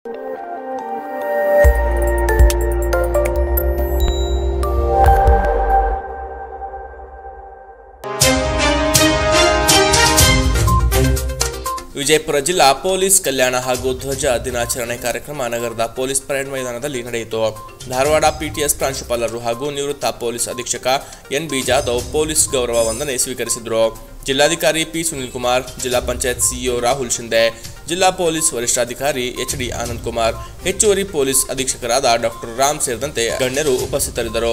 ವಿಜಯಪುರ ಜಿಲ್ಲಾ ಪೊಲೀಸ್ ಕಲ್ಯಾಣ ಹಾಗೂ ಧ್ವಜ ದಿನಾಚರಣೆ ಕಾರ್ಯಕ್ರಮ ನಗರದ ಪೊಲೀಸ್ ಪರೇಡ್ ಮೈದಾನದಲ್ಲಿ ನಡೆಯಿತು ಧಾರವಾಡ ಪಿಟಿಎಸ್ ಪ್ರಾಂಶುಪಾಲರು ಹಾಗೂ ನಿವೃತ್ತ ಪೊಲೀಸ್ ಅಧೀಕ್ಷಕ ಎನ್ ಬಿ ಜಾಧವ್ ಪೊಲೀಸ್ ಗೌರವ ವಂದನೆ ಸ್ವೀಕರಿಸಿದರು ಜಿಲ್ಲಾಧಿಕಾರಿ ಪಿ ಸುನಿಲ್ ಕುಮಾರ್ ಜಿಲ್ಲಾ ಪಂಚಾಯತ್ ಸಿಇಒ ರಾಹುಲ್ ಶಿಂದೆ ಜಿಲ್ಲಾ ಪೊಲೀಸ್ ವರಿಷ್ಠಾಧಿಕಾರಿ ಎಚ್ ಡಿ ಆನಂದ್ ಕುಮಾರ್ ಹೆಚ್ಚುವರಿ ಪೊಲೀಸ್ ಅಧೀಕ್ಷಕರಾದ ಡಾಕ್ಟರ್ ರಾಮ್ ಸೇರಿದಂತೆ ಗಣ್ಯರು ಉಪಸ್ಥಿತರಿದ್ದರು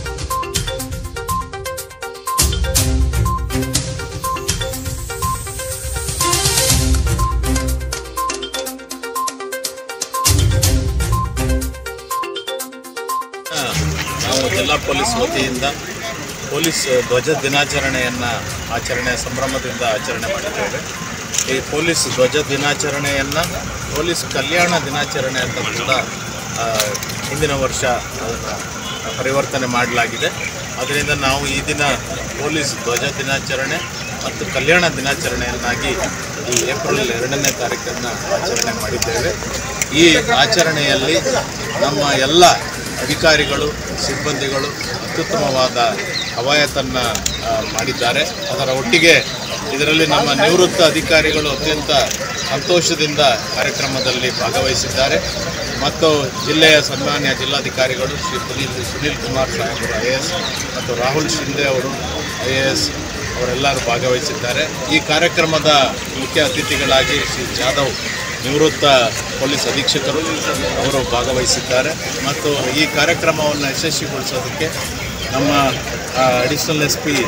ನಾವು ಜಿಲ್ಲಾ ಪೊಲೀಸ್ ವತಿಯಿಂದ ಪೊಲೀಸ್ ಧ್ವಜ ದಿನಾಚರಣೆಯನ್ನು ಆಚರಣೆ ಸಂಭ್ರಮದಿಂದ ಆಚರಣೆ ಮಾಡಿದ್ದೇವೆ ಈ ಪೊಲೀಸ್ ಧ್ವಜ ದಿನಾಚರಣೆಯನ್ನು ಪೊಲೀಸ್ ಕಲ್ಯಾಣ ದಿನಾಚರಣೆ ಅಂತ ಕೂಡ ಆ, ಹಿಂದಿನ ವರ್ಷ ಅದನ್ನು ಪರಿವರ್ತನೆ ಮಾಡಲಾಗಿದೆ ಅದರಿಂದ ನಾವು ಈ ದಿನ ಪೊಲೀಸ್ ಧ್ವಜ ದಿನಾಚರಣೆ ಮತ್ತು ಕಲ್ಯಾಣ ದಿನಾಚರಣೆಯನ್ನಾಗಿ ಈ ಏಪ್ರಿಲ್ ಎರಡನೇ ತಾರೀಕನ್ನು ಆಚರಣೆ ಮಾಡಿದ್ದೇವೆ ಈ ಆಚರಣೆಯಲ್ಲಿ ನಮ್ಮ ಎಲ್ಲ ಅಧಿಕಾರಿಗಳು ಸಿಬ್ಬಂದಿಗಳು ಅತ್ಯುತ್ತಮವಾದ ಹವಾಯತನ್ನು ಆ, ಮಾಡಿದ್ದಾರೆ ಅದರ ಒಟ್ಟಿಗೆ ಇದರಲ್ಲಿ ನಮ್ಮ ನಿವೃತ್ತ ಅಧಿಕಾರಿಗಳು ಅತ್ಯಂತ ಸಂತೋಷದಿಂದ ಕಾರ್ಯಕ್ರಮದಲ್ಲಿ ಭಾಗವಹಿಸಿದ್ದಾರೆ ಮತ್ತು ಜಿಲ್ಲೆಯ ಸನ್ಮಾನ್ಯ ಜಿಲ್ಲಾಧಿಕಾರಿಗಳು ಶ್ರೀ ಸುನೀಲ್ ಸುನೀಲ್ ಕುಮಾರ್ ಸಾಹೇಬರು ಐ ಎ ಎಸ್ ಮತ್ತು ರಾಹುಲ್ ಶಿಂದೆ ಅವರು ಐ ಎ ಎಸ್ ಅವರೆಲ್ಲರೂ ಭಾಗವಹಿಸಿದ್ದಾರೆ ಈ ಕಾರ್ಯಕ್ರಮದ ಮುಖ್ಯ ಅತಿಥಿಗಳಾಗಿ ಶ್ರೀ ಜಾಧವ್ ನಿವೃತ್ತ ಪೊಲೀಸ್ ಅಧೀಕ್ಷಕರು ಅವರು ಭಾಗವಹಿಸಿದ್ದಾರೆ ಮತ್ತು ಈ ಕಾರ್ಯಕ್ರಮವನ್ನು ಯಶಸ್ವಿಗೊಳಿಸೋದಕ್ಕೆ ನಮ್ಮ additional S P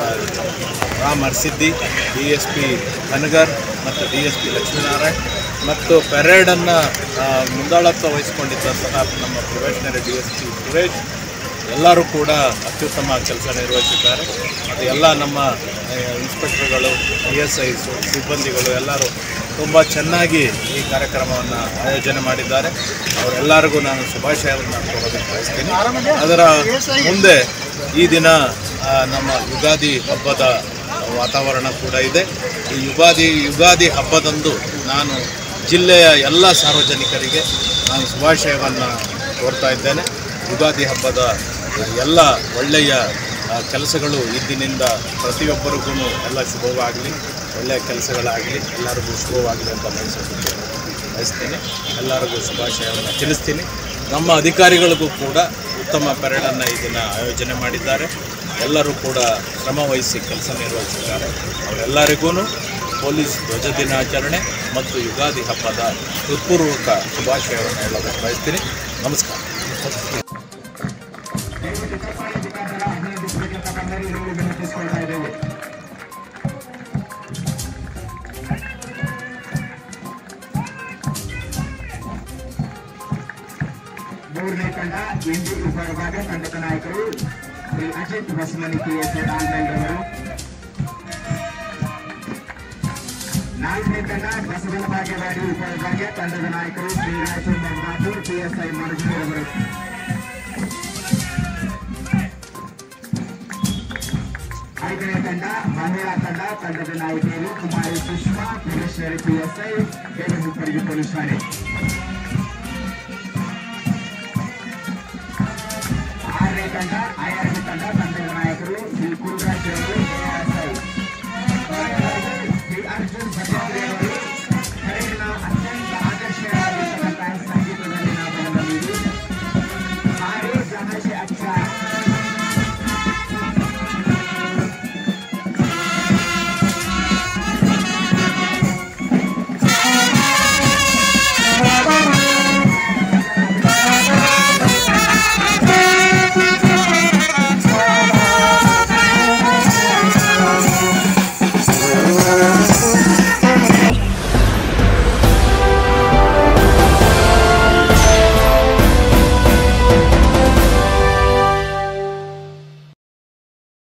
Ram Arsiddi D S P Kanagar ಮತ್ತು ಡಿ ಎಸ್ ಪಿ ಲಕ್ಷ್ಮೀನಾರಾಯಣ್ ಮತ್ತು ಪೆರೇಡನ್ನು ಮುಂದಾಳತ್ವ ವಹಿಸಿಕೊಂಡಿದ್ದಂತಹ ನಮ್ಮ probationary D S P Suresh ಎಲ್ಲರೂ ಕೂಡ ಅತ್ಯುತ್ತಮ ಕೆಲಸ ನಿರ್ವಹಿಸಿದ್ದಾರೆ ಮತ್ತು ಎಲ್ಲ ನಮ್ಮ ಆ, ಇನ್ಸ್ಪೆಕ್ಟರ್ಗಳು ಐ ಎಸ್ ಐ ಸಿಬ್ಬಂದಿಗಳು ಎಲ್ಲರೂ ತುಂಬ ಚೆನ್ನಾಗಿ ಈ ಕಾರ್ಯಕ್ರಮವನ್ನು ಆಯೋಜನೆ ಮಾಡಿದ್ದಾರೆ ಅವರೆಲ್ಲರಿಗೂ ನಾನು ಶುಭಾಶಯವನ್ನು ಕೊಡೋದಕ್ಕೆ ಬಯಸ್ತೀನಿ ಅದರ ಮುಂದೆ ಈ ದಿನ ಆ, ನಮ್ಮ ಯುಗಾದಿ ಹಬ್ಬದ ವಾತಾವರಣ ಕೂಡ ಇದೆ ಈ ಯುಗಾದಿ ಯುಗಾದಿ ಹಬ್ಬದಂದು ನಾನು ಜಿಲ್ಲೆಯ ಎಲ್ಲ ಸಾರ್ವಜನಿಕರಿಗೆ ನಾನು ಶುಭಾಶಯವನ್ನು ಕೋರ್ತಾ ಇದ್ದೇನೆ ಯುಗಾದಿ ಹಬ್ಬದ ಎಲ್ಲ ಒಳ್ಳೆಯ ಆ, ಕೆಲಸಗಳು ಇಂದಿನಿಂದ ಪ್ರತಿಯೊಬ್ಬರಿಗೂ ಎಲ್ಲ ಶುಭವಾಗಲಿ ಒಳ್ಳೆಯ ಕೆಲಸಗಳಾಗಲಿ ಎಲ್ಲರಿಗೂ ಶುಭವಾಗಲಿ ಅಂತ ಬಯಸೋದಕ್ಕೆ ಬಯಸ್ತೀನಿ ಎಲ್ಲರಿಗೂ ಶುಭಾಶಯವನ್ನು ತಿಳಿಸ್ತೀನಿ ನಮ್ಮ ಅಧಿಕಾರಿಗಳಿಗೂ ಕೂಡ ಉತ್ತಮ ಪೆರೇಡನ್ನು ಈ ದಿನ ಆಯೋಜನೆ ಮಾಡಿದ್ದಾರೆ ಎಲ್ಲರೂ ಕೂಡ ಶ್ರಮ ವಹಿಸಿ ಕೆಲಸ ನಿರ್ವಹಿಸಿದ್ದಾರೆ ಅವರೆಲ್ಲರಿಗೂ ಪೊಲೀಸ್ ಧ್ವಜ ದಿನಾಚರಣೆ ಮತ್ತು ಯುಗಾದಿ ಹಬ್ಬದ ಹೃತ್ಪೂರ್ವಕ ಶುಭಾಶಯವನ್ನು ಹೇಳೋದಕ್ಕೆ ಬಯಸ್ತೀನಿ ನಮಸ್ಕಾರ ಮೂರನೇ ತಂಡ ಇಂಡಿ ವಿಭಾಗದ ತಂಡದ ನಾಯಕರು ಶ್ರೀ ಅಜಿತ್ ಹೊಸಮನಿ ಕೆ ಎಸ್ ಅವರು ನಾಲ್ಕನೇ ತಂಡ ಬಸವನ ಭಾಗ್ಯವಾಡಿ ಉಪವಿಭಾಗ ತಂಡದ ನಾಯಕರು ಶ್ರೀ ರಾಜೇಂದ್ರ ಮಾಥೂರ್ ಪಿಎಸ್ಐ ಮನಜೂರವರು ಐದನೇ ತಂಡ ಮಹಿಳಾ ತಂಡ ತಂಡದ ನಾಯಕಿಯರು ಕುಮಾರಿ ಸುಷ್ಮಾ ಪುರುಷರಿ ಪಿಎಸ್ಐ ಬೇಲಮುಪ್ಪರಿಗೆ ಪೊಲೀಸ್ ಠಾಣೆ